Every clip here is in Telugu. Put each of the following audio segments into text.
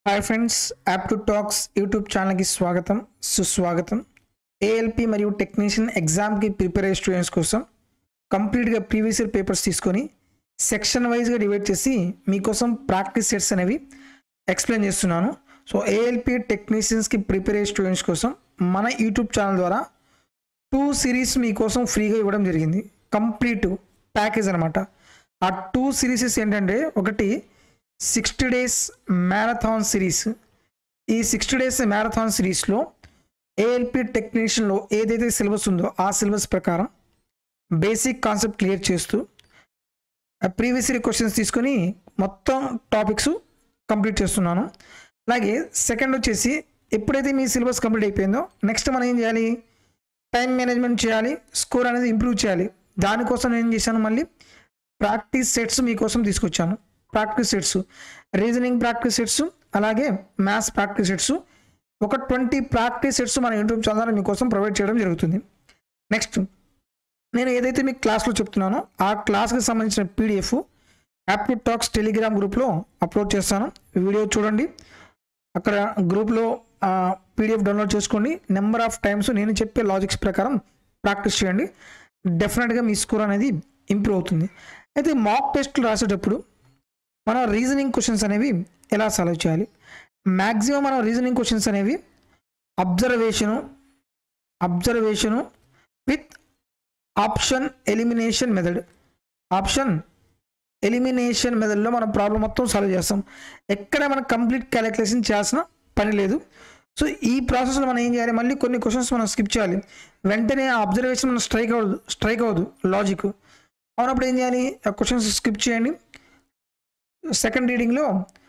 Hi friends app to Talks YouTube ఛానల్కి స్వాగతం సుస్వాగతం ఏఎల్పి మరియు టెక్నీషియన్ ఎగ్జామ్కి ప్రిపేర్ అయ్యే స్టూడెంట్స్ కోసం కంప్లీట్గా ప్రీవియస్ ఇయర్ పేపర్స్ తీసుకొని సెక్షన్ వైజ్గా డివైడ్ చేసి మీకోసం ప్రాక్టీస్ సెట్స్ అనేవి ఎక్స్ప్లెయిన్ చేస్తున్నాను సో ఏఎల్పి టెక్నీషియన్స్కి ప్రిపేర్ అయ్యే స్టూడెంట్స్ కోసం మన యూట్యూబ్ ఛానల్ ద్వారా టూ సిరీస్ మీకోసం ఫ్రీగా ఇవ్వడం జరిగింది కంప్లీట్ ప్యాకేజ్ అనమాట ఆ టూ సిరీసెస్ ఏంటంటే ఒకటి సిక్స్టీ డేస్ మ్యారథాన్ సిరీస్ ఈ సిక్స్టీ డేస్ మ్యారథాన్ సిరీస్లో ఏఎల్పి టెక్నీషియన్లో ఏదైతే సిలబస్ ఉందో ఆ సిలబస్ ప్రకారం బేసిక్ కాన్సెప్ట్ క్లియర్ చేస్తూ ప్రీవియస్ ఇయర్ క్వశ్చన్స్ తీసుకొని మొత్తం టాపిక్స్ కంప్లీట్ చేస్తున్నాను అలాగే సెకండ్ వచ్చేసి ఎప్పుడైతే మీ సిలబస్ కంప్లీట్ అయిపోయిందో నెక్స్ట్ మనం ఏం చేయాలి టైం మేనేజ్మెంట్ చేయాలి స్కోర్ అనేది ఇంప్రూవ్ చేయాలి దానికోసం నేను ఏం చేశాను మళ్ళీ ప్రాక్టీస్ సెట్స్ మీకోసం తీసుకొచ్చాను practice sets reasoning practice sets అలాగే మ్యాథ్స్ ప్రాక్టీస్ సెట్స్ ఒక ట్వంటీ ప్రాక్టీస్ సెట్స్ మన యూట్యూబ్ ఛానల్ మీకోసం ప్రొవైడ్ చేయడం జరుగుతుంది నెక్స్ట్ నేను ఏదైతే మీకు క్లాస్లో చెప్తున్నానో ఆ క్లాస్కి సంబంధించిన పీడిఎఫ్ యాప్టివ్ టాక్స్ టెలిగ్రామ్ గ్రూప్లో అప్లోడ్ చేస్తాను వీడియో చూడండి అక్కడ గ్రూప్లో పీడిఎఫ్ డౌన్లోడ్ చేసుకోండి నెంబర్ ఆఫ్ టైమ్స్ నేను చెప్పే లాజిక్స్ ప్రకారం ప్రాక్టీస్ చేయండి డెఫినెట్గా మీ స్కోర్ అనేది ఇంప్రూవ్ అవుతుంది అయితే మాక్ టెస్ట్లు రాసేటప్పుడు మన రీజనింగ్ క్వశ్చన్స్ అనేవి ఎలా సాల్వ్ చేయాలి మ్యాక్సిమం మన రీజనింగ్ క్వశ్చన్స్ అనేవి observation observation with option elimination method option elimination మెథడ్లో మనం ప్రాబ్లం మొత్తం సాల్వ్ చేస్తాం ఎక్కడ మనం కంప్లీట్ క్యాలిక్యులేషన్ చేయాల్సిన పని లేదు సో ఈ ప్రాసెస్లో మనం ఏం చేయాలి మళ్ళీ కొన్ని క్వశ్చన్స్ మనం స్కిప్ చేయాలి వెంటనే ఆ అబ్జర్వేషన్ మనం స్ట్రైక్ అవ్వదు స్ట్రైక్ అవ్వదు లాజిక్ అవునప్పుడు ఏం చేయాలి ఆ క్వశ్చన్స్ స్కిప్ చేయండి సెకండ్ రీడింగ్లో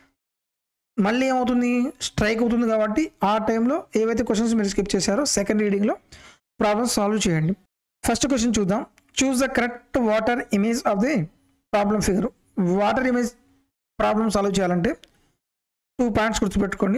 మళ్ళీ ఏమవుతుంది స్ట్రైక్ అవుతుంది కాబట్టి ఆ టైంలో ఏవైతే క్వశ్చన్స్ మీరు స్కిప్ చేశారో సెకండ్ రీడింగ్లో ప్రాబ్లమ్ సాల్వ్ చేయండి ఫస్ట్ క్వశ్చన్ చూద్దాం choose the correct water image of the problem figure water image problem solve చేయాలంటే టూ పాయింట్స్ గుర్తుపెట్టుకోండి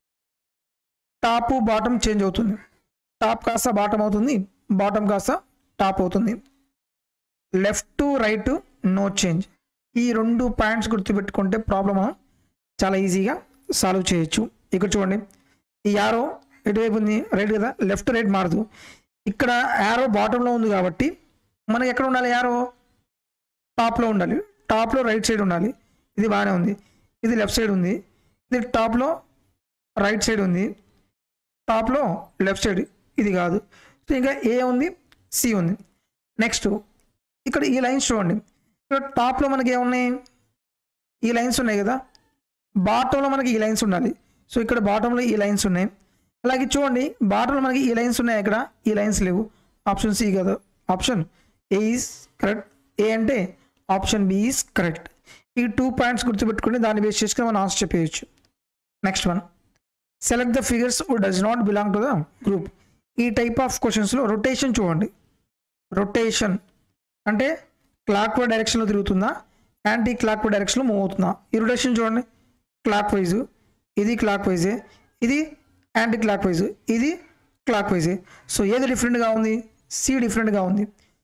టాప్ బాటమ్ చేంజ్ అవుతుంది టాప్ కాస్త బాటమ్ అవుతుంది బాటమ్ కాస్త టాప్ అవుతుంది లెఫ్ట్ రైట్ నో చేంజ్ ఈ రెండు పాయింట్స్ గుర్తుపెట్టుకుంటే ప్రాబ్లమ్ మనం చాలా ఈజీగా సాల్వ్ చేయొచ్చు ఇక్కడ చూడండి ఈ యారో ఎటువైపు ఉంది రైట్ కదా లెఫ్ట్ రైట్ మారదు ఇక్కడ యారో బాటంలో ఉంది కాబట్టి మనకి ఎక్కడ ఉండాలి యారో టాప్లో ఉండాలి టాప్లో రైట్ సైడ్ ఉండాలి ఇది బాగానే ఉంది ఇది లెఫ్ట్ సైడ్ ఉంది ఇది టాప్లో రైట్ సైడ్ ఉంది టాప్లో లెఫ్ట్ సైడ్ ఇది కాదు సో ఇంకా ఏ ఉంది సి ఉంది నెక్స్ట్ ఇక్కడ ఈ లైన్స్ చూడండి ఇక్కడ టాప్లో మనకి ఏమున్నాయి ఈ లైన్స్ ఉన్నాయి కదా బాటంలో మనకి ఈ లైన్స్ ఉండాలి సో ఇక్కడ బాటంలో ఈ లైన్స్ ఉన్నాయి అలాగే చూడండి బాటంలో మనకి ఈ లైన్స్ ఉన్నాయి ఇక్కడ ఈ లైన్స్ లేవు ఆప్షన్ సి కదా option A is correct A అంటే ఆప్షన్ బి ఈజ్ కరెక్ట్ ఈ టూ పాయింట్స్ గుర్తుపెట్టుకుని దాన్ని బేస్ చేసుకుని మనం ఆన్సర్ చెప్పేయచ్చు next one select the figures does not belong to the group ఈ టైప్ ఆఫ్ క్వశ్చన్స్లో రొటేషన్ చూడండి రొటేషన్ అంటే క్లాక్ వైజ్ డైరెక్షన్లో తిరుగుతుందా యాంటీ క్లాక్ వైజ్ డైరెక్షన్లో మూవ్ అవుతుందా ఈ రొటేషన్ చూడండి క్లాక్ వైజ్ ఇది క్లాక్ వైజే ఇది యాంటీ క్లాక్ వైజ్ ఇది క్లాక్ వైజే సో ఏది డిఫరెంట్గా ఉంది సి డిఫరెంట్గా ఉంది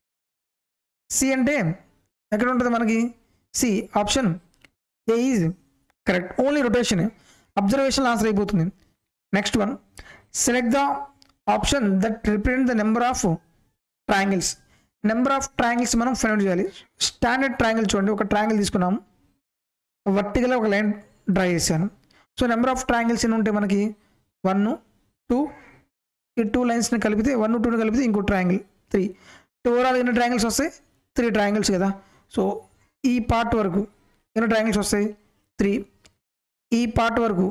సి అంటే ఎక్కడ ఉంటుంది మనకి C option A is correct only rotation observation answer అయిపోతుంది next one select the option that represent the number of triangles number of triangles మనం ఫైండ్ చేయాలి స్టాండర్డ్ ట్రయాంగిల్ చూడండి ఒక ట్రయాంగిల్ తీసుకున్నాము వర్టికల్ ఒక లైన్ డ్రా చేశాను సో నెంబర్ ఆఫ్ ట్రయాంగిల్స్ ఎన్ని ఉంటాయి మనకి వన్ టూ ఈ టూ లైన్స్ని కలిపితే వన్ టూని కలిపితే ఇంకో ట్రయాంగిల్ త్రీ ఓవరాల్ ఎన్ని ట్రయాంగిల్స్ వస్తాయి త్రీ ట్రయాంగిల్స్ కదా సో ఈ పార్ట్ వరకు ఎన్ని ట్రయాంగిల్స్ వస్తాయి త్రీ ఈ పార్ట్ వరకు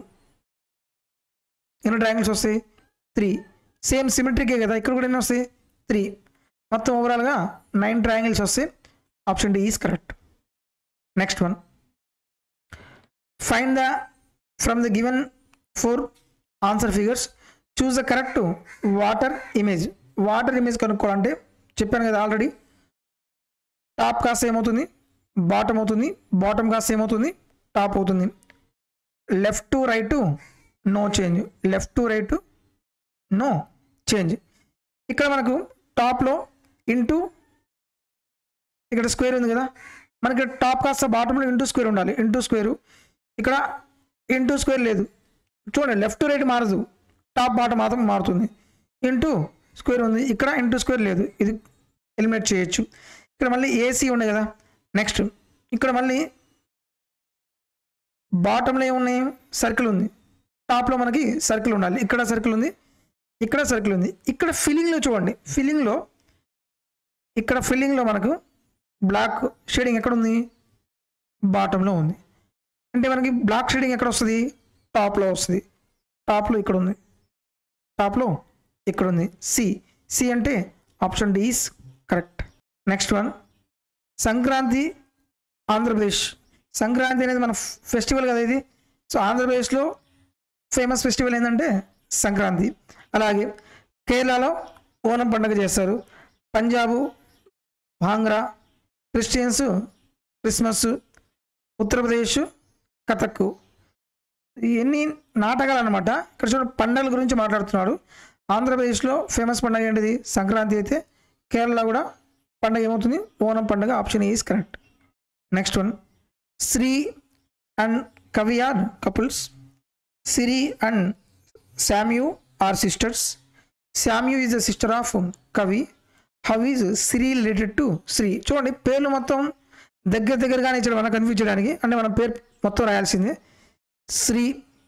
ఎన్ని ట్రయాంగిల్స్ వస్తాయి త్రీ సేమ్ సిమెట్రికే కదా ఇక్కడ కూడా ఎన్ని వస్తాయి త్రీ మొత్తం ఓవరాల్గా నైన్ ట్రయాంగిల్స్ వస్తాయి option D is correct next one find the from the given four answer figures choose the correct water image water image కనుక్కోవాలంటే చెప్పాను కదా ఆల్రెడీ టాప్ కాస్త ఏమవుతుంది బాటమ్ అవుతుంది బాటమ్ కాస్త ఏమవుతుంది టాప్ అవుతుంది left to right no change left to right no change ఇక్కడ మనకు టాప్లో ఇంటూ ఇక్కడ స్క్వేర్ ఉంది కదా మనకి టాప్ కాస్త బాటంలో ఇంటూ స్క్వేర్ ఉండాలి ఇంటూ స్క్వేరు ఇక్కడ ఇంటూ స్క్వేర్ లేదు చూడండి లెఫ్ట్ టు రైట్ మారదు టాప్ బాటం మాత్రం మారుతుంది ఇంటూ స్క్వేర్ ఉంది ఇక్కడ ఇంటూ స్క్వేర్ లేదు ఇది ఎలిమినేట్ చేయొచ్చు ఇక్కడ మళ్ళీ ఏసీ ఉంది కదా నెక్స్ట్ ఇక్కడ మళ్ళీ బాటంలో ఏమున్నాయి సర్కిల్ ఉంది టాప్లో మనకి సర్కిల్ ఉండాలి ఇక్కడ సర్కిల్ ఉంది ఇక్కడ సర్కిల్ ఉంది ఇక్కడ ఫిల్లింగ్లో చూడండి ఫిల్లింగ్లో ఇక్కడ ఫిల్లింగ్లో మనకు బ్లాక్ షేడింగ్ ఎక్కడ ఉంది బాటంలో ఉంది అంటే మనకి బ్లాక్ షేడింగ్ ఎక్కడ వస్తుంది టాప్లో వస్తుంది టాప్లో ఇక్కడ ఉంది టాప్లో ఇక్కడ ఉంది సి సి అంటే option D is correct next one Sankranti Andhra Pradesh Sankranti అనేది మన ఫెస్టివల్ కదా ఇది సో ఆంధ్రప్రదేశ్లో ఫేమస్ ఫెస్టివల్ ఏంటంటే సంక్రాంతి అలాగే కేరళలో ఓనం పండుగ చేస్తారు పంజాబు భాంగ్రా క్రిస్టియన్స్ క్రిస్మస్ ఉత్తరప్రదేశ్ కథక్ ఇవన్నీ నాటకాలు అనమాట ఇక్కడ చూడండి పండుగల గురించి మాట్లాడుతున్నాడు ఆంధ్రప్రదేశ్లో ఫేమస్ పండుగ ఏంటిది సంక్రాంతి అయితే కేరళ కూడా పండుగ ఏమవుతుంది ఓనం పండుగ option is correct next one Sri and Kavi are couples Siri and Samyu are sisters Samyu is the sister of Kavi how is Siri related to Sri చూడండి పేర్లు మొత్తం దగ్గర దగ్గరగానే ఇచ్చాడు మనం కన్ఫ్యూజ్ చేయడానికి అంటే మనం పేరు మొత్తం రాయాల్సిందే శ్రీ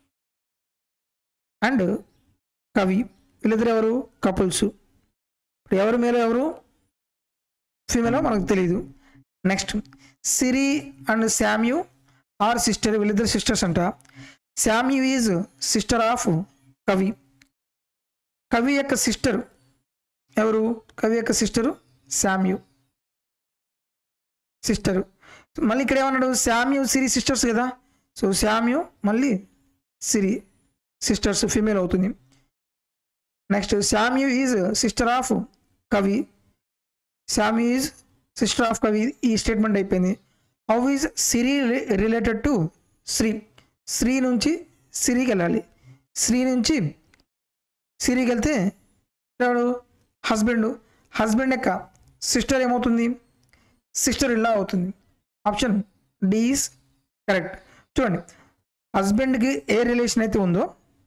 అండ్ కవి వీళ్ళిద్దరు ఎవరు కపుల్స్ ఎవరు మేలో ఎవరు ఫీమేలో మనకు తెలియదు next Siri and Samyu are sister వీళ్ళిద్దరు సిస్టర్స్ అంట శామ్యూ ఈజ్ సిస్టర్ ఆఫ్ కవి కవి యొక్క సిస్టర్ ఎవరు కవి యొక్క సిస్టరు శామ్యూ సిస్టరు మళ్ళీ ఇక్కడ ఏమన్నాడు శామ్యూ సిరి సిస్టర్స్ కదా సో శామ్యూ మళ్ళీ సిరి సిస్టర్స్ ఫీమేల్ అవుతుంది next Samyu is sister of Kavi Samyu is sister of Kavi ఈ స్టేట్మెంట్ అయిపోయింది how is Siri related to Sri Sri నుంచి సిరికి వెళ్ళాలి శ్రీ నుంచి సిరికి వెళ్తే ఎవడు హస్బెండ్ హస్బెండ్ యొక్క సిస్టర్ ఏమవుతుంది సిస్టర్ ఇలా అవుతుంది ఆప్షన్ డి ఈస్ కరెక్ట్ చూడండి హస్బెండ్కి ఏ రిలేషన్ అయితే ఉందో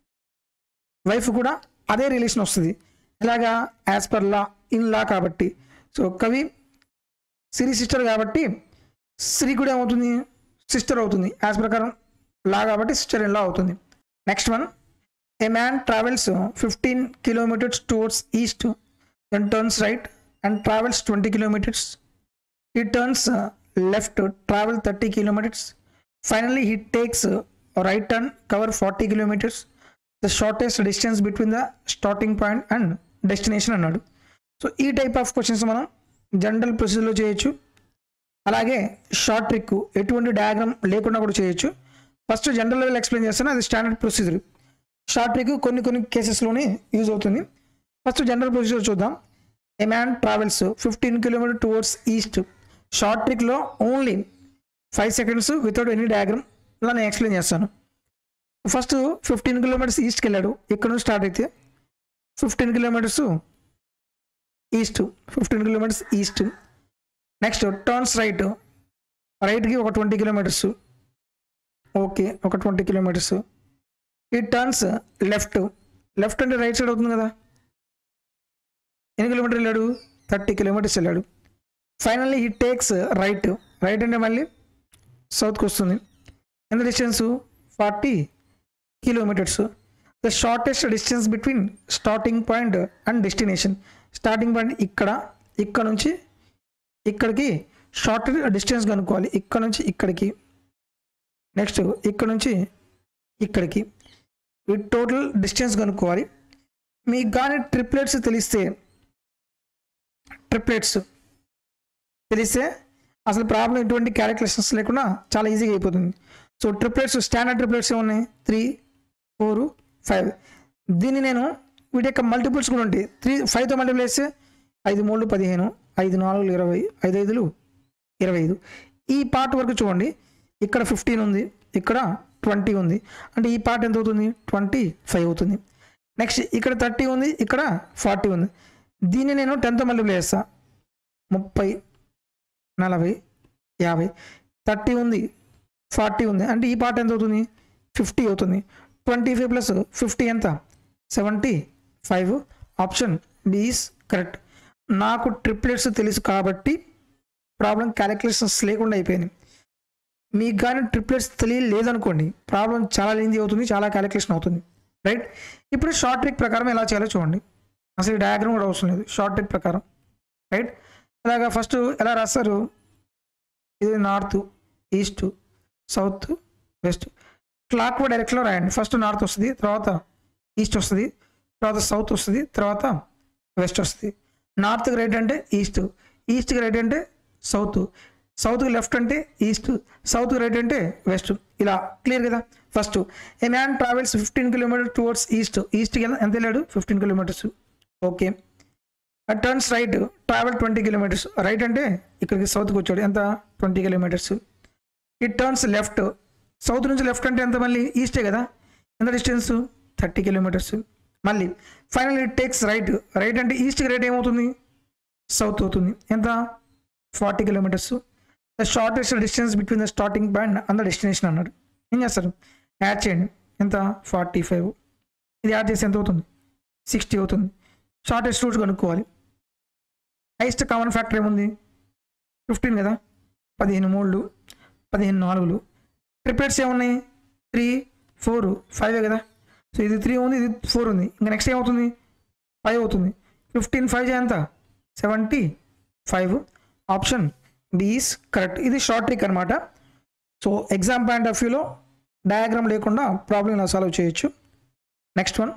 వైఫ్ కూడా అదే రిలేషన్ వస్తుంది ఎలాగా as per law in law కాబట్టి సో కవి సిరి సిస్టర్ కాబట్టి స్త్రీ కూడా ఏమవుతుంది సిస్టర్ అవుతుంది యాజ్ ప్రకారం లా కాబట్టి సిస్టర్ ఇన్ లా అవుతుంది next one a man travels fifteen kilometres towards east then turns right and travels twenty kilometres he turns uh, left to travel 30 kilometers finally he takes uh, a right turn cover 40 kilometers the shortest distance between the starting point and destination అన్నాడు సో ఈ టైప్ ఆఫ్ క్వశ్చన్స్ మనం జనరల్ ప్రొసీజర్లో చేయొచ్చు అలాగే షార్ట్ ట్రిక్ ఎటువంటి డయాగ్రామ్ లేకుండా కూడా చేయొచ్చు ఫస్ట్ జనరల్ లెవెల్ ఎక్స్ప్లెయిన్ చేస్తాను అది స్టాండర్డ్ ప్రొసీజర్ షార్ట్ ట్రిక్ కొన్ని కొన్ని కేసెస్లోనే యూజ్ అవుతుంది ఫస్ట్ జనరల్ ప్రొసీజర్ చూద్దాం a man travels fifteen kilometre towards east short ట్రిక్లో only five seconds without any diagram ఇలా నేను ఎక్స్ప్లెయిన్ చేస్తాను ఫస్ట్ ఫిఫ్టీన్ కిలోమీటర్స్ ఈస్ట్కి వెళ్ళాడు ఇక్కడ నుంచి స్టార్ట్ అయితే fifteen kilometres east fifteen kilometres east next turns right రైట్కి ఒక ట్వంటీ కిలోమీటర్స్ ఓకే ఒక twenty kilometres he turns left left అంటే రైట్ సైడ్ అవుతుంది కదా ఎన్ని కిలోమీటర్ వెళ్ళాడు థర్టీ కిలోమీటర్స్ వెళ్ళాడు finally he takes right right అంటే మళ్ళీ సౌత్కి వస్తుంది ఎంత distance forty kilometres the shortest distance between starting point and destination starting point ఇక్కడ ఇక్కడ నుంచి ఇక్కడికి షార్ట్ డిస్టెన్స్ కనుక్కోవాలి ఇక్కడ నుంచి ఇక్కడికి నెక్స్ట్ ఇక్కడ నుంచి ఇక్కడికి ఈ టోటల్ డిస్టెన్స్ కనుక్కోవాలి మీకు కానీ ట్రిప్లెట్స్ తెలిస్తే ట్రిప్లెట్స్ తెలిస్తే అసలు ప్రాబ్లం ఎటువంటి క్యాలిక్యులేషన్స్ లేకుండా చాలా ఈజీగా అయిపోతుంది సో ట్రిప్లెట్స్ స్టాండర్డ్ ట్రిప్లెట్స్ ఏమున్నాయి త్రీ ఫోర్ ఫైవ్ దీన్ని నేను వీటి యొక్క మల్టిపుల్స్ కూడా ఉంటాయి త్రీ ఫైవ్తో మల్టిపుల్ చేస్తే ఐదు మూడు పదిహేను ఐదు నాలుగు ఇరవై ఐదు ఐదులు ఇరవై ఐదు ఈ పార్ట్ వరకు చూడండి ఇక్కడ ఫిఫ్టీన్ ఉంది ఇక్కడ ట్వంటీ ఉంది అంటే ఈ పార్ట్ ఎంత అవుతుంది ట్వంటీ ఫైవ్ అవుతుంది నెక్స్ట్ ఇక్కడ థర్టీ ఉంది ఇక్కడ ఫార్టీ ఉంది దీన్ని నేను టెన్త్ మల్టిప్లై చేస్తా ముప్పై నలభై యాభై థర్టీ ఉంది ఫార్టీ ఉంది అంటే ఈ పార్ట్ ఎంత అవుతుంది ఫిఫ్టీ అవుతుంది ట్వంటీ ఫైవ్ ప్లస్ ఫిఫ్టీ ఎంత seventy five option B is correct నాకు ట్రిప్లెట్స్ తెలుసు కాబట్టి ప్రాబ్లం క్యాలిక్యులేషన్స్ లేకుండా అయిపోయింది మీకు కానీ ట్రిప్లెట్స్ తెలియలేదనుకోండి ప్రాబ్లం చాలా లెంజీ అవుతుంది చాలా క్యాలిక్యులేషన్ అవుతుంది రైట్ ఇప్పుడు షార్ట్ ట్రిక్ ప్రకారం ఎలా చేయాలో చూడండి అసలు డయాగ్రామ్ కూడా అవసరం లేదు షార్ట్ ట్రిక్ ప్రకారం రైట్ అలాగా ఫస్ట్ ఎలా రాస్తారు ఇది north east south west clock డైరెక్షన్లో రాయండి ఫస్ట్ నార్త్ వస్తుంది తర్వాత ఈస్ట్ వస్తుంది తర్వాత సౌత్ వస్తుంది తర్వాత వెస్ట్ వస్తుంది నార్త్కి రైట్ అంటే ఈస్ట్ ఈస్ట్కి రైట్ అంటే సౌత్ సౌత్కి లెఫ్ట్ అంటే ఈస్ట్ సౌత్కి రైట్ అంటే వెస్ట్ ఇలా క్లియర్ కదా first a man travels fifteen kilometres towards east ఈస్ట్కి ఎంత వెళ్ళాడు fifteen kilometres okay turns right travel twenty kilometres right అంటే ఇక్కడికి సౌత్కి వచ్చాడు ఎంత twenty kilometres it turns left south నుంచి లెఫ్ట్ అంటే ఎంత మళ్ళీ ఈస్టే కదా ఎంత డిస్టెన్స్ థర్టీ కిలోమీటర్స్ మళ్ళీ final it takes right right అంటే ఈస్ట్కి రైట్ ఏమవుతుంది సౌత్ అవుతుంది ఎంత forty kilometres the shortest distance between the starting point and the destination అన్నాడు ఏం చేస్తారు యాడ్ చేయండి ఎంత ఫార్టీ ఫైవ్ ఇది యాడ్ చేస్తే ఎంత అవుతుంది సిక్స్టీ అవుతుంది షార్టెస్ట్ రూట్ కనుక్కోవాలి హైయెస్ట్ కామన్ ఫ్యాక్టర్ ఏముంది ఫిఫ్టీన్ కదా పదిహేను మూడు పదిహేను నాలుగులు ట్రిప్లెట్స్ ఏమున్నాయి త్రీ ఫోర్ ఫైవ్ కదా సో ఇది త్రీ ఉంది ఇది ఫోర్ ఉంది ఇంకా నెక్స్ట్ ఏమవుతుంది ఫైవ్ అవుతుంది ఫిఫ్టీన్ ఫైవ్ ఎంత seventy five option B is correct ఇది షార్ట్ ట్రిక్ అనమాట సో ఎగ్జామ్ పాయింట్ ఆఫ్ వ్యూలో డయాగ్రామ్ లేకుండా ప్రాబ్లం ఇలా సాల్వ్ చేయొచ్చు నెక్స్ట్ వన్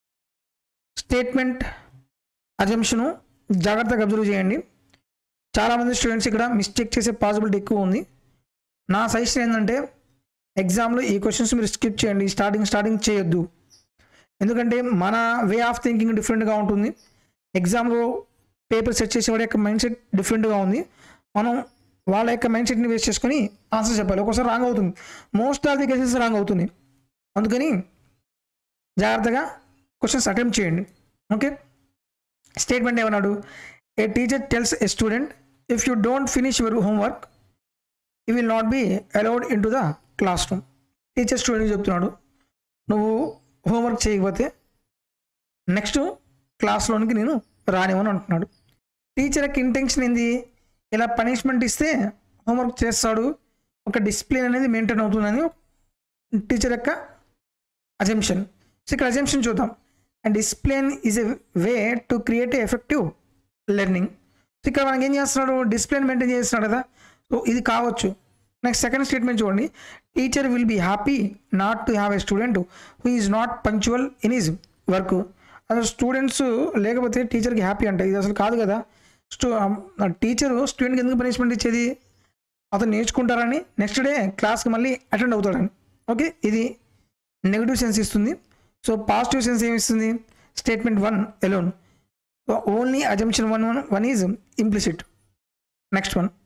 స్టేట్మెంట్ అజంప్షను జాగ్రత్తగా అబ్జర్వ్ చేయండి చాలామంది స్టూడెంట్స్ ఇక్కడ మిస్టేక్ చేసే పాసిబిలిటీ ఎక్కువ ఉంది నా సజెషన్ ఏంటంటే ఎగ్జామ్లో ఈ క్వశ్చన్స్ మీరు స్కిప్ చేయండి స్టార్టింగ్ స్టార్టింగ్ చేయొద్దు ఎందుకంటే మన వే ఆఫ్ థింకింగ్ డిఫరెంట్గా ఉంటుంది ఎగ్జామ్లో పేపర్ సెట్ చేసేవాడి యొక్క మైండ్ సెట్ డిఫరెంట్గా ఉంది మనం వాళ్ళ యొక్క మైండ్ సెట్ని వేస్ట్ చేసుకొని ఆన్సర్ చెప్పాలి ఒక్కోసారి రాంగ్ అవుతుంది most of the cases wrong అవుతుంది అందుకని జాగ్రత్తగా క్వశ్చన్స్ అటెంప్ట్ చేయండి ఓకే స్టేట్మెంట్ ఏమన్నాడు a teacher tells a student if you don't finish your homework you will not be allowed into the classroom teacher student చెప్తున్నాడు నువ్వు హోంవర్క్ చేయకపోతే నెక్స్ట్ క్లాస్లోనికి నేను రానివ్వను అంటున్నాడు టీచర్ యొక్క ఇంటెన్షన్ ఏంది ఇలా పనిష్మెంట్ ఇస్తే హోంవర్క్ చేస్తాడు ఒక డిసిప్లిన్ అనేది మెయింటైన్ అవుతుందని టీచర్ యొక్క అజంప్షన్ సో ఇక్కడ అజంప్షన్ చూద్దాం and discipline is a way to create effective learning so ఇక్కడ మనకి ఏం చేస్తున్నాడు డిసిప్లిన్ మెయింటైన్ చేస్తున్నాడు కదా సో ఇది కావచ్చు నెక్స్ట్ సెకండ్ స్టేట్మెంట్ చూడండి teacher will be happy not to have a student who is not punctual in is work అసలు స్టూడెంట్స్ లేకపోతే టీచర్కి హ్యాపీ అంటే ఇది అసలు కాదు కదా స్టూ టీచరు స్టూడెంట్కి ఎందుకు పనిష్మెంట్ ఇచ్చేది అతను నేర్చుకుంటారని నెక్స్ట్ డే క్లాస్కి మళ్ళీ అటెండ్ అవుతాడని ఓకే ఇది నెగిటివ్ సెన్స్ ఇస్తుంది సో పాజిటివ్ సెన్స్ ఏమి ఇస్తుంది statement one alone only assumption one one one is implicit next one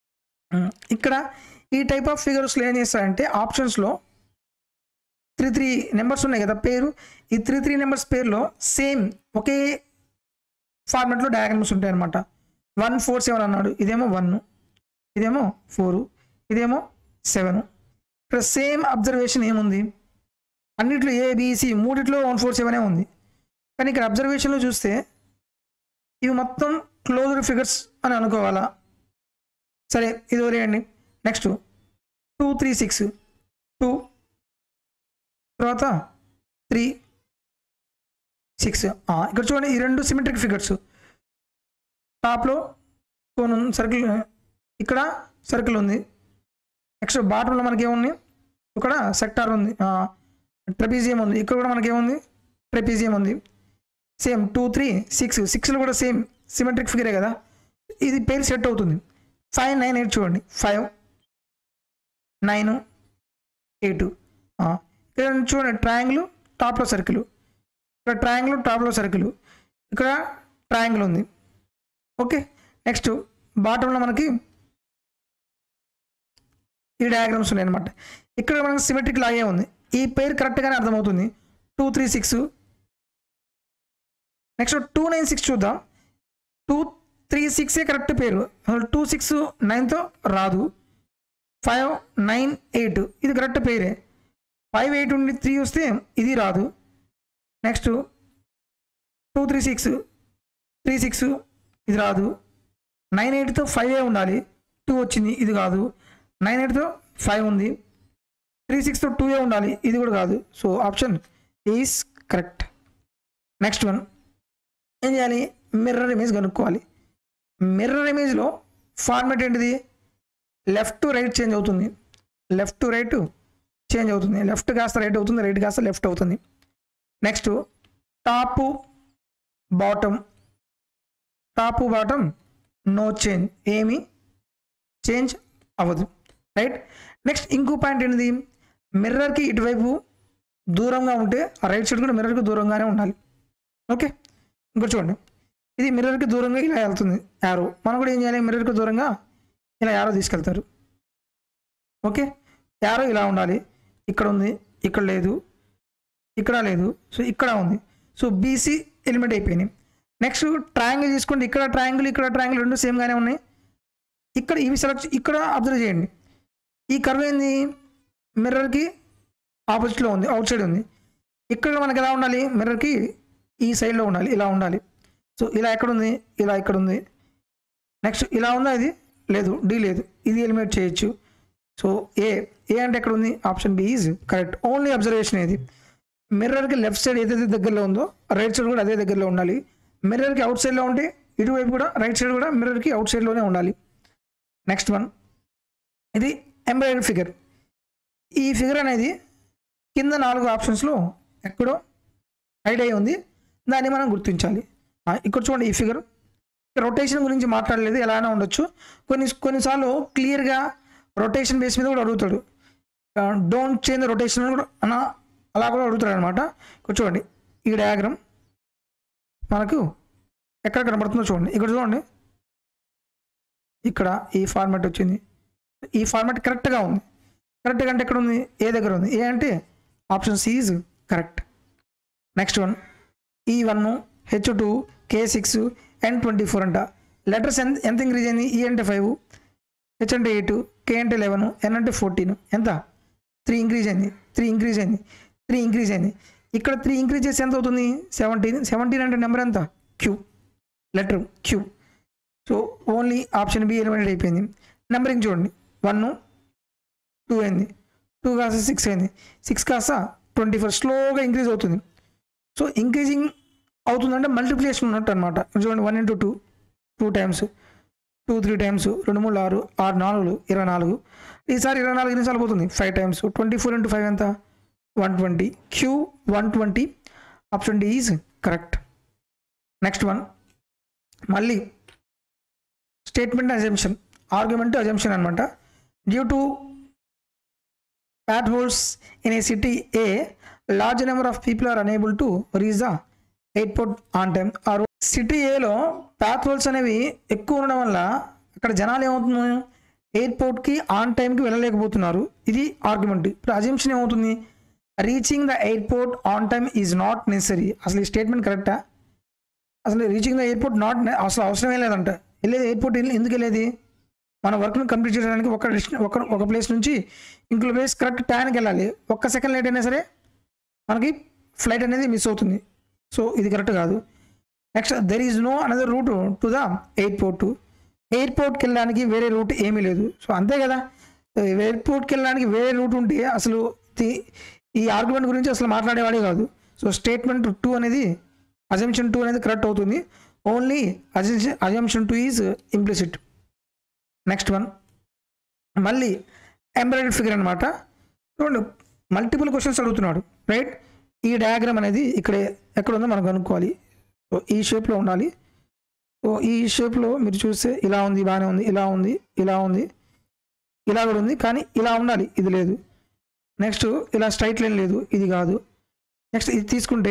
ఇక్కడ ఈ టైప్ ఆఫ్ ఫిగర్స్లో ఏం చేస్తారంటే ఆప్షన్స్లో త్రీ త్రీ నెంబర్స్ ఉన్నాయి కదా పేరు ఈ త్రీ త్రీ నెంబర్స్ పేరులో సేమ్ ఒకే ఫార్మాట్లో డయాగ్రామ్స్ ఉంటాయి అనమాట వన్ ఫోర్ సెవెన్ అన్నాడు ఇదేమో వన్ ఇదేమో ఫోరు ఇదేమో సెవెన్ ఇక్కడ సేమ్ అబ్జర్వేషన్ ఏముంది అన్నిట్లో ఏబిసి మూడిట్లో వన్ ఫోర్ సెవెనే ఉంది కానీ ఇక్కడ అబ్జర్వేషన్లో చూస్తే ఇవి మొత్తం క్లోజ్డ్ ఫిగర్స్ అని అనుకోవాలా సరే ఇది వదిలేయండి next two three six two తర్వాత త్రీ సిక్స్ ఇక్కడ చూడండి ఈ రెండు సిమెట్రిక్ ఫిగర్స్ టాప్లో కోన్ సర్కిల్ ఇక్కడ సర్కిల్ ఉంది నెక్స్ట్ బాటంలో మనకి ఏముంది ఇక్కడ సెక్టార్ ఉంది ట్రెపీజియం ఉంది ఇక్కడ కూడా మనకి ఏముంది ట్రెపీజియం ఉంది సేమ్ టూ త్రీ సిక్స్ సిక్స్లో కూడా సేమ్ సిమెట్రిక్ ఫిగరే కదా ఇది పేరు సెట్ అవుతుంది ఫైవ్ నైన్ ఎయిట్ చూడండి ఫైవ్ నైన్ ఎయిట్ ఇక్కడ చూడండి ట్రయాంగిల్ టాప్లో సర్కిల్ ఇక్కడ ట్రయాంగిల్ టాప్లో సర్కిల్ ఇక్కడ ట్రయాంగిల్ ఉంది ఓకే నెక్స్ట్ బాటంలో మనకి ఈ డయాగ్రామ్స్ ఉన్నాయి అనమాట ఇక్కడ మనకి సిమెట్రిక్ లాగే ఉంది ఈ పేరు కరెక్ట్గానే అర్థమవుతుంది two three six next two nine six చూద్దాం టూ త్రీ సిక్సే కరెక్ట్ పేరు అసలు టూ సిక్స్ నైన్తో రాదు ఫైవ్ నైన్ ఎయిట్ ఇది కరెక్ట్ పేరే ఫైవ్ ఎయిట్ ఉండి త్రీ వస్తే ఇది రాదు next two three six three six ఇది రాదు నైన్ ఎయిట్తో ఫైవ్ ఏ ఉండాలి టూ వచ్చింది ఇది కాదు నైన్ ఎయిట్తో ఫైవ్ ఉంది త్రీ సిక్స్తో టూ ఏ ఉండాలి ఇది కూడా కాదు so option is correct next one ఏం చేయాలి మిర్రర్ ఇమేజ్ కనుక్కోవాలి మిర్రర్ ఇమేజ్లో ఫార్మాట్ ఏంటిది లెఫ్ట్ టు రైట్ చేంజ్ అవుతుంది లెఫ్ట్ టు రైట్ చేంజ్ అవుతుంది లెఫ్ట్ కాస్త రైట్ అవుతుంది రైట్ కాస్త లెఫ్ట్ అవుతుంది next top bottom top bottom no change ఏమి చేంజ్ అవ్వదు రైట్ నెక్స్ట్ ఇంకో పాయింట్ ఏంటిది మిర్రర్కి ఇటువైపు దూరంగా ఉంటే ఆ రైట్ సైడ్ కూడా మిర్రర్కి దూరంగానే ఉండాలి ఓకే ఇంకో చూడండి ఇది మిర్రర్కి దూరంగా ఇలా వెళ్తుంది యారో మనం కూడా ఏం చేయాలి మిర్రర్కి దూరంగా ఇలా యారో తీసుకెళ్తారు ఓకే యారో ఇలా ఉండాలి ఇక్కడ ఉంది ఇక్కడ లేదు ఇక్కడ లేదు సో ఇక్కడ ఉంది సో బీసీ ఎలిమెంట్ అయిపోయినాయి నెక్స్ట్ ట్రయాంగిల్ తీసుకోండి ఇక్కడ ట్రయాంగిల్ ఇక్కడ ట్రయాంగిల్ రెండు సేమ్గానే ఉన్నాయి ఇక్కడ ఇవి సెలెక్ట్ ఇక్కడ అబ్జర్వ్ చేయండి ఈ కర్వ్ ఏంది మిర్రర్కి ఆపోజిట్లో ఉంది అవుట్ సైడ్ ఉంది ఇక్కడ మనకి ఎలా ఉండాలి మిర్రర్కి ఈ సైడ్లో ఉండాలి ఇలా ఉండాలి సో ఇలా ఎక్కడ ఉంది ఇలా ఇక్కడ ఉంది నెక్స్ట్ ఇలా ఉందా ఇది లేదు డి లేదు ఇది ఎలిమినేట్ చేయొచ్చు సో ఏ ఏ అంటే ఎక్కడ ఉంది option B is correct only observation ఇది మిర్రర్కి లెఫ్ట్ సైడ్ ఏదైతే దగ్గరలో ఉందో రైట్ సైడ్ కూడా అదే దగ్గరలో ఉండాలి మిర్రర్కి అవుట్ సైడ్లో ఉంటే ఇటువైపు కూడా రైట్ సైడ్ కూడా మిర్రర్కి అవుట్ సైడ్లోనే ఉండాలి నెక్స్ట్ వన్ ఇది ఎంబ్రాయిడరీ ఫిగర్ ఈ ఫిగర్ అనేది కింద నాలుగు ఆప్షన్స్లో ఎక్కడో హైడ్ అయి ఉంది దాన్ని మనం గుర్తించాలి ఆ, ఇక్కడ చూడండి ఈ ఫిగర్ రొటేషన్ గురించి మాట్లాడలేదు ఎలా అయినా ఉండొచ్చు కొన్ని కొన్నిసార్లు క్లియర్గా రొటేషన్ బేస్ మీద కూడా అడుగుతాడు డోంట్ చేంజ్ రొటేషన్ కూడా అన్న అలా కూడా అడుగుతాడు అనమాట ఇక్కడ చూడండి ఈ డయాగ్రామ్ మనకు ఎక్కడ కనబడుతుందో చూడండి ఇక్కడ చూడండి ఇక్కడ ఈ ఫార్మాట్ వచ్చింది ఈ ఫార్మాట్ కరెక్ట్గా ఉంది కరెక్ట్గా అంటే ఎక్కడ ఉంది ఏ దగ్గర ఉంది ఏ అంటే option C is correct next one ఈ one H two K six N twenty four అంట లెటర్స్ ఎంత ఎంత ఇంక్రీజ్ అయింది ఈ అంటే ఫైవ్ హెచ్ అంటే ఎయిట్ కే అంటే లెవెన్ ఎన్ అంటే ఫోర్టీన్ ఎంత త్రీ ఇంక్రీజ్ అయింది త్రీ ఇంక్రీజ్ అయింది త్రీ ఇంక్రీజ్ అయింది ఇక్కడ త్రీ ఇంక్రీజ్ చేసి ఎంత అవుతుంది సెవెంటీన్ సెవెంటీన్ అంటే నెంబర్ ఎంత Q letter Q so only option B eliminate అయిపోయింది నెంబరింగ్ చూడండి వన్ టూ అయింది టూ కాస్త సిక్స్ అయింది సిక్స్ కాస్త ట్వంటీ ఫోర్ స్లోగా ఇంక్రీజ్ అవుతుంది సో ఇంక్రీజింగ్ అవుతుందంటే మల్టిప్లికేషన్ ఉన్నట్టు అనమాట చూడండి one into two two times two three times రెండు మూడు ఆరు ఆరు నాలుగు ఇరవై నాలుగు ఈసారి ఇరవై నాలుగు నిమిషాలు పోతుంది five times twenty four into five ఎంత one twenty Q one twenty option D is correct next one మళ్ళీ స్టేట్మెంట్ అజంప్షన్ ఆర్గ్యుమెంట్ అజంప్షన్ అనమాట due to potholes in a city a large number of people are unable to reach the airport on time ఆ సిటీ ఏలో ప్యాత్ హోల్స్ అనేవి ఎక్కువ ఉండడం వల్ల అక్కడ జనాలు ఏమవుతుంది ఎయిర్పోర్ట్కి ఆన్ టైంకి వెళ్ళలేకపోతున్నారు ఇది ఆర్గ్యుమెంట్ ఇప్పుడు అజంప్షన్ ఏమవుతుంది reaching the airport on time is not necessary అసలు ఈ స్టేట్మెంట్ కరెక్టా అసలు రీచింగ్ ద ఎయిర్పోర్ట్ నాట్ అసలు అవసరమే లేదంట వెళ్ళేది ఎయిర్పోర్ట్ ఎందుకు వెళ్ళేది మన వర్క్ను కంప్లీట్ చేయడానికి ఒక డెస్టి- ఒక ఒక ప్లేస్ నుంచి ఇంకో ప్లేస్ కరెక్ట్ టైంకి వెళ్ళాలి ఒక్క సెకండ్ లేట్ అయినా సరే మనకి ఫ్లైట్ అనేది మిస్ అవుతుంది సో ఇది కరెక్ట్ కాదు next there is no another route to the airport ఎయిర్పోర్ట్కి వెళ్ళడానికి వేరే రూట్ ఏమీ లేదు సో అంతే కదా ఎయిర్పోర్ట్కి వెళ్ళడానికి వేరే రూట్ ఉంటే అసలు ది- ఈ ఆర్గ్యుమెంట్ గురించి అసలు మాట్లాడేవాడే కాదు సో స్టేట్మెంట్ టూ అనేది అజంప్షన్ టూ అనేది కరెక్ట్ అవుతుంది only assumption assumption two is implicit next one మళ్ళీ ఎంబ్రాయిడరీ ఫిగర్ అనమాట చూడండి మల్టిపుల్ క్వశ్చన్స్ అడుగుతున్నాడు రైట్ ఈ డయాగ్రామ్ అనేది ఇక్కడ ఎక్కడ ఉందో మనం కనుక్కోవాలి సో ఈ షేప్లో ఉండాలి సో ఈ షేప్లో మీరు చూస్తే ఇలా ఉంది బాగానే ఉంది ఇలా ఉంది ఇలా ఉంది ఇలా కూడా ఉంది కానీ ఇలా ఉండాలి ఇది లేదు నెక్స్ట్ ఇలా స్ట్రైట్ లైన్ లేదు ఇది కాదు నెక్స్ట్ ఇది తీసుకుంటే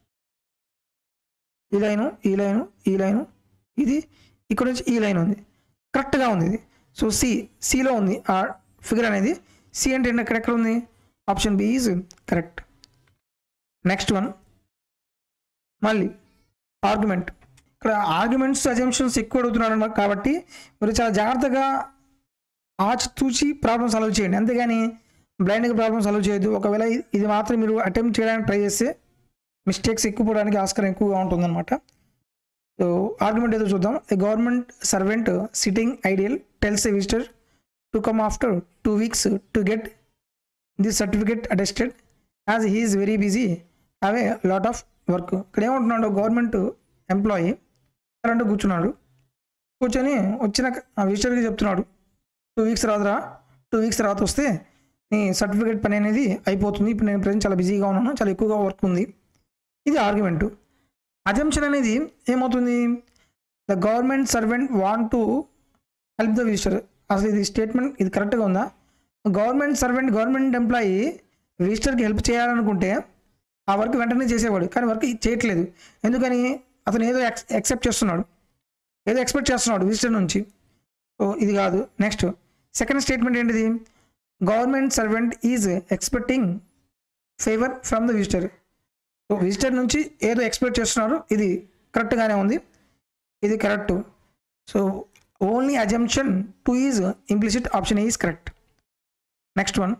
ఈ లైను ఈ లైను ఈ లైను ఇది ఇక్కడ నుంచి ఈ లైన్ ఉంది కరెక్ట్గా ఉంది ఇది సో సి సిలో ఉంది ఆ ఫిగర్ అనేది సి అంటే ఏంటి? ఎక్కడెక్కడ ఉంది option B is correct next one మళ్ళీ ఆర్గ్యుమెంట్ ఇక్కడ ఆర్గ్యుమెంట్స్ అజంప్షన్స్ ఎక్కువ అడుగుతున్నారు అన్నమాట కాబట్టి మీరు చాలా జాగ్రత్తగా ఆచి తూచి ప్రాబ్లమ్ సాల్వ్ చేయండి అంతేగాని బ్లైండ్గా ప్రాబ్లమ్ సాల్వ్ చేయొద్దు ఒకవేళ ఇ- ఇది మాత్రం మీరు అటెంప్ట్ చేయడానికి ట్రై చేస్తే మిస్టేక్స్ ఎక్కువ పోవడానికి ఆస్కారం ఎక్కువగా ఉంటుందన్నమాట సో ఆర్గ్యుమెంట్ ఏదో చూద్దాం a government servant sitting ideal tells a visitor to come after two weeks to get this certificate attested as he is very busy have a lot of work ఇక్కడ ఏమంటున్నాడు గవర్నమెంట్ ఎంప్లాయీ అంటూ కూర్చున్నాడు కూర్చొని వచ్చిన ఆ విజిటర్కి చెప్తున్నాడు టూ వీక్స్ తర్వాత రా టూ వీక్స్ తర్వాత వస్తే నీ సర్టిఫికేట్ పని అనేది అయిపోతుంది ఇప్పుడు నేను ప్రజెంట్ చాలా బిజీగా ఉన్నాను చాలా ఎక్కువగా వర్క్ ఉంది ఇది ఆర్గ్యుమెంటు అజంప్షన్ అనేది ఏమవుతుంది the government servant want to help the visitor అసలు ఇది స్టేట్మెంట్ ఇది కరెక్ట్గా ఉందా గవర్నమెంట్ సర్వెంట్ గవర్నమెంట్ ఎంప్లాయీ విజిటర్కి హెల్ప్ చేయాలనుకుంటే ఆ వర్క్ వెంటనే చేసేవాడు కానీ వర్క్ చేయట్లేదు ఎందుకని అతను ఏదో ఎక్స్ ఎక్సెప్ట్ చేస్తున్నాడు ఏదో ఎక్స్పెక్ట్ చేస్తున్నాడు విజిటర్ నుంచి సో ఇది కాదు నెక్స్ట్ సెకండ్ స్టేట్మెంట్ ఏంటిది government servant is expecting favour from the visitor so visitor నుంచి ఏదో ఎక్స్పెక్ట్ చేస్తున్నారు ఇది కరెక్ట్గానే ఉంది ఇది correct so only assumption two is implicit option is correct next one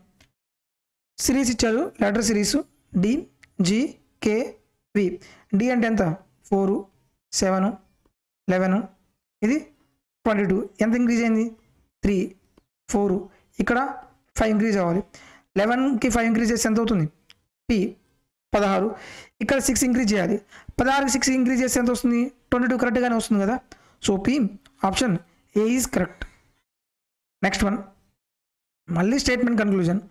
series ఇచ్చారు letter series D G K V D అంటే ఎంత ఫోరు సెవెను లెవెను ఇది ట్వంటీ టూ ఎంత ఇంక్రీజ్ అయింది త్రీ ఫోరు ఇక్కడ ఫైవ్ ఇంక్రీజ్ అవ్వాలి లెవెన్కి ఫైవ్ ఇంక్రీజ్ చేస్తే ఎంత అవుతుంది పి పదహారు ఇక్కడ సిక్స్ ఇంక్రీజ్ చేయాలి పదహారుకి సిక్స్ ఇంక్రీజ్ చేస్తే ఎంత వస్తుంది ట్వంటీ టూ కరెక్ట్గానే వస్తుంది కదా so P option A is correct next one మళ్ళీ statement conclusion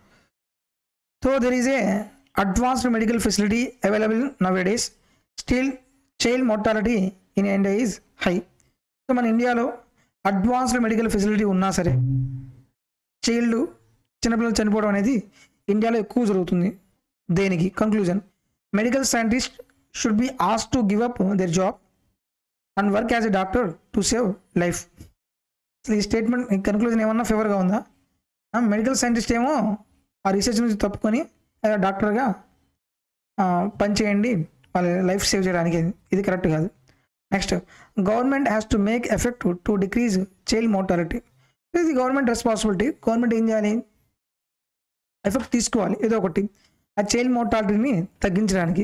so there is a advanced medical facility available now days still child mortality in India is high so మన ఇండియాలో అడ్వాన్స్డ్ మెడికల్ ఫెసిలిటీ ఉన్నా సరే చైల్డ్ చిన్నపిల్లలు చనిపోవడం అనేది ఇండియాలో ఎక్కువ జరుగుతుంది దేనికి conclusion medical scientist should be has to give up their job and work as a doctor to save life అసలు ఈ స్టేట్మెంట్ ఈ కన్క్లూజన్ ఏమన్నా ఫేవర్గా ఉందా మెడికల్ సైంటిస్ట్ ఏమో ఆ రీసెర్చ్ నుంచి తప్పుకొని ఏదో డాక్టర్గా పనిచేయండి వాళ్ళ లైఫ్ సేవ్ చేయడానికి ఇది కరెక్ట్ కాదు next government has to make effect to decrease child mortality ఇది గవర్నమెంట్ రెస్పాన్సిబిలిటీ గవర్నమెంట్ ఏం చేయాలి ఎఫెక్ట్ తీసుకోవాలి ఏదో ఒకటి ఆ చైల్డ్ మోర్టాలిటీని తగ్గించడానికి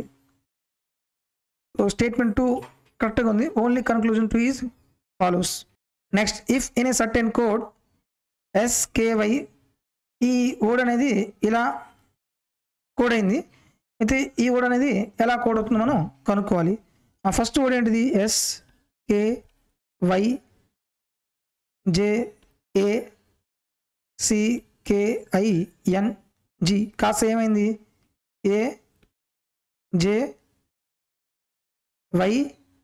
సో స్టేట్మెంట్ టూ కరెక్ట్గా ఉంది only conclusion two is follows next if in a certain code SKY ఈ ఓడ్ అనేది ఇలా కోడ్ అయింది అయితే ఈ ఓడ్ అనేది ఎలా కోడ్ అవుతుందో మనం కనుక్కోవాలి ఆ ఫస్ట్ ఓడ్ ఏంటిది S K Y J A C K I N G కాస్త ఏమైంది A J Y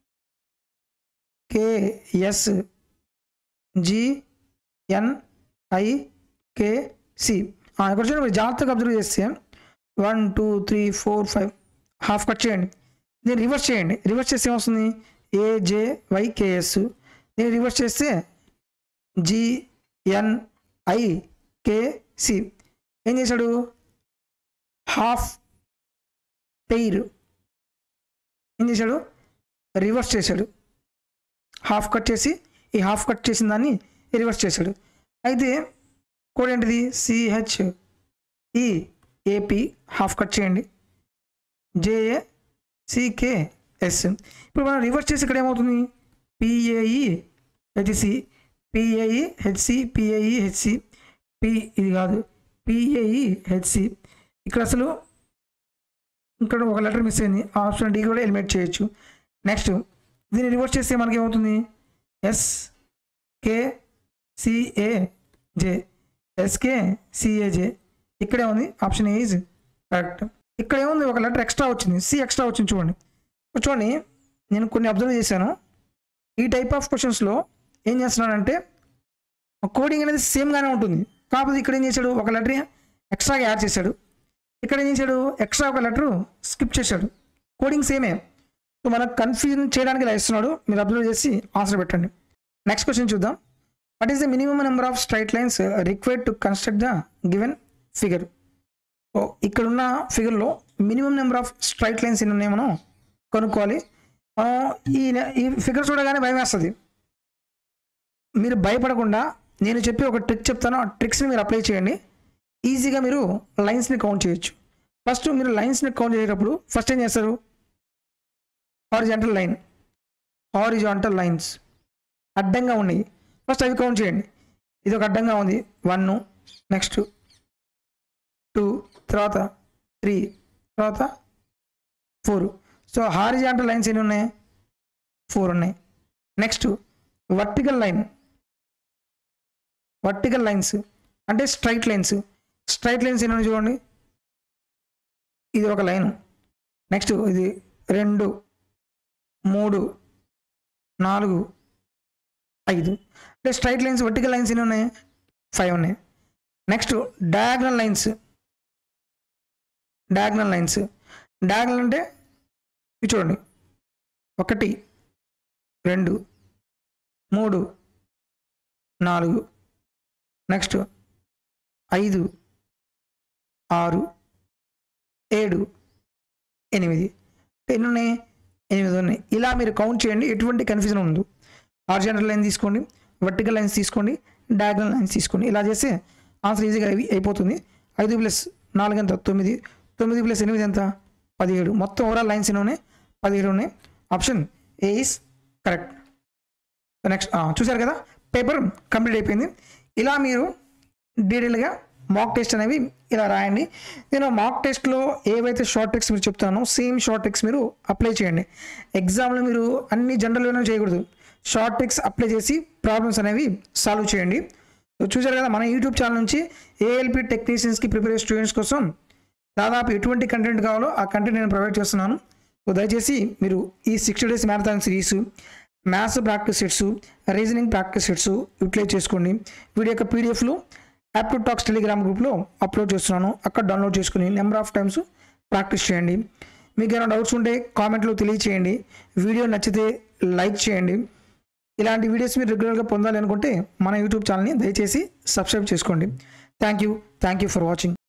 K S G N I K C ఇక్కడ చూడండి మీరు జాగ్రత్తగా అబ్జర్వ్ చేస్తే one two three four five half cut చేయండి దీన్ని రివర్స్ చేయండి రివర్స్ చేస్తే ఏమొస్తుంది ఏ జే వై కేఎస్ దీన్ని రివర్స్ చేస్తే G N I K C ఏం చేశాడు హాఫ్ పెయిర్ ఏం చేశాడు రివర్స్ చేశాడు హాఫ్ కట్ చేసి ఈ హాఫ్ కట్ చేసిన దాన్ని రివర్స్ చేశాడు అయితే కోడ్ ఏంటిది CH E AP half cut చేయండి జేఏ సికే ఎస్ ఇప్పుడు మనం రివర్స్ చేసి ఇక్కడ ఏమవుతుంది PAE HC PAE HC PAE HC P ఇది కాదు పిఏఈ హెచ్సి ఇక్కడ అసలు ఇక్కడ ఒక లెటర్ మిస్ అయింది ఆప్షన్ డి కూడా ఎలిమినేట్ చేయొచ్చు నెక్స్ట్ దీన్ని రివర్స్ చేస్తే మనకి ఏమవుతుంది S K CA J SK CAJ ఇక్కడే ఉంది ఆప్షన్ ఏ ఈజ్ కరెక్ట్ ఇక్కడ ఏముంది ఒక లెటర్ ఎక్స్ట్రా వచ్చింది సి ఎక్స్ట్రా వచ్చింది చూడండి ఇప్పుడు చూడండి నేను కొన్ని అబ్జర్వ్ చేశాను ఈ టైప్ ఆఫ్ క్వశ్చన్స్లో ఏం చేస్తున్నాడంటే కోడింగ్ అనేది సేమ్గానే ఉంటుంది కాకపోతే ఇక్కడ ఏం చేశాడు ఒక లెటర్ ఎక్స్ట్రాగా యాడ్ చేశాడు ఇక్కడ ఏం చేశాడు ఎక్స్ట్రా ఒక లెటర్ స్కిప్ చేశాడు కోడింగ్ సేమే సో మనకు కన్ఫ్యూజన్ చేయడానికి ఇలా ఇస్తున్నాడు మీరు అబ్జర్వ్ చేసి ఆన్సర్ పెట్టండి నెక్స్ట్ క్వశ్చన్ చూద్దాం what is the minimum number of straight lines required to construct the given figure so ఇక్కడ ఉన్న ఫిగర్లో minimum number of straight lines ఎన్ని ఉన్నాయో మనం కనుక్కోవాలి మనం ఈ ఈ ఫిగర్ చూడగానే భయం వేస్తుంది మీరు భయపడకుండా నేను చెప్పి ఒక ట్రిక్ చెప్తాను ఆ ట్రిక్స్ని మీరు అప్లై చేయండి ఈజీగా మీరు లైన్స్ని కౌంట్ చేయొచ్చు ఫస్ట్ మీరు లైన్స్ని కౌంట్ చేసేటప్పుడు ఫస్ట్ ఏం చేస్తారు హారిజాంటల్ లైన్ హారిజాంటల్ లైన్స్ అడ్డంగా ఉన్నాయి ఫస్ట్ అవి కౌంట్ చేయండి ఇది ఒక అడ్డంగా ఉంది వన్ నెక్స్ట్ టూ తర్వాత త్రీ తర్వాత ఫోర్ సో హారిజాంటల్ లైన్స్ ఎన్ని ఉన్నాయి ఫోర్ ఉన్నాయి next vertical line vertical lines అంటే స్ట్రైట్ లైన్స్ స్ట్రైట్ లైన్స్ ఎన్ని ఉన్నాయి చూడండి ఇది ఒక లైన్ నెక్స్ట్ ఇది రెండు మూడు నాలుగు ఐదు అంటే స్ట్రైట్ లైన్స్ వర్టికల్ లైన్స్ ఎన్ని ఉన్నాయి ఫైవ్ ఉన్నాయి next diagonal lines diagonal lines diagonal అంటే ఇవి చూడండి ఒకటి రెండు మూడు నాలుగు నెక్స్ట్ ఐదు ఆరు ఏడు ఎనిమిది ఎన్ని ఉన్నాయి ఎనిమిది ఉన్నాయి ఇలా మీరు కౌంట్ చేయండి ఎటువంటి కన్ఫ్యూజన్ ఉండదు హార్జెంటల్ లైన్ తీసుకోండి వర్టికల్ లైన్స్ తీసుకోండి డయాగ్నల్ లైన్స్ తీసుకోండి ఇలా చేస్తే ఆన్సర్ ఈజీగా అయి- అయిపోతుంది ఐదు ప్లస్ నాలుగు ఎంత తొమ్మిది తొమ్మిది ప్లస్ ఎనిమిది ఎంత పదిహేడు మొత్తం ఓవరాల్ లైన్స్ ఎన్ని ఉన్నాయి పదిహేడు ఉన్నాయి option A is correct next చూసారు కదా పేపర్ కంప్లీట్ అయిపోయింది ఇలా మీరు డీటెయిల్గా మాక్ టెస్ట్ అనేవి ఇలా రాయండి నేను మాక్ టెస్ట్లో ఏవైతే షార్ట్ ట్రిక్స్ మీరు చెప్తానో సేమ్ షార్ట్ ట్రిక్స్ మీరు అప్లై చేయండి ఎగ్జామ్లో మీరు అన్ని జనరల్గానే చేయకూడదు షార్ట్ ట్రిక్స్ అప్లై చేసి ప్రాబ్లమ్స్ అనేవి సాల్వ్ చేయండి సో చూసారు కదా మన యూట్యూబ్ ఛానల్ నుంచి ఏఎల్పి టెక్నీషియన్స్కి ప్రిపేర్ స్టూడెంట్స్ కోసం దాదాపు ఎటువంటి కంటెంట్ కావాలో ఆ కంటెంట్ నేను ప్రొవైడ్ చేస్తున్నాను సో దయచేసి మీరు ఈ sixty days marathon series maths practice sets reasoning practice sets utilize చేసుకోండి వీడియో యొక్క పీడిఎఫ్లు యాప్ టు టాక్స్ టెలిగ్రామ్ గ్రూప్లో అప్లోడ్ చేస్తున్నాను అక్కడ డౌన్లోడ్ చేసుకుని నెంబర్ ఆఫ్ టైమ్స్ ప్రాక్టీస్ చేయండి మీకు ఏమైనా డౌట్స్ ఉంటే కామెంట్లో తెలియచేయండి వీడియో నచ్చితే లైక్ చేయండి ఇలాంటి వీడియోస్ మీరు రెగ్యులర్గా పొందాలి అనుకుంటే మన యూట్యూబ్ ఛానల్ని దయచేసి సబ్స్క్రైబ్ చేసుకోండి thank you thank you for watching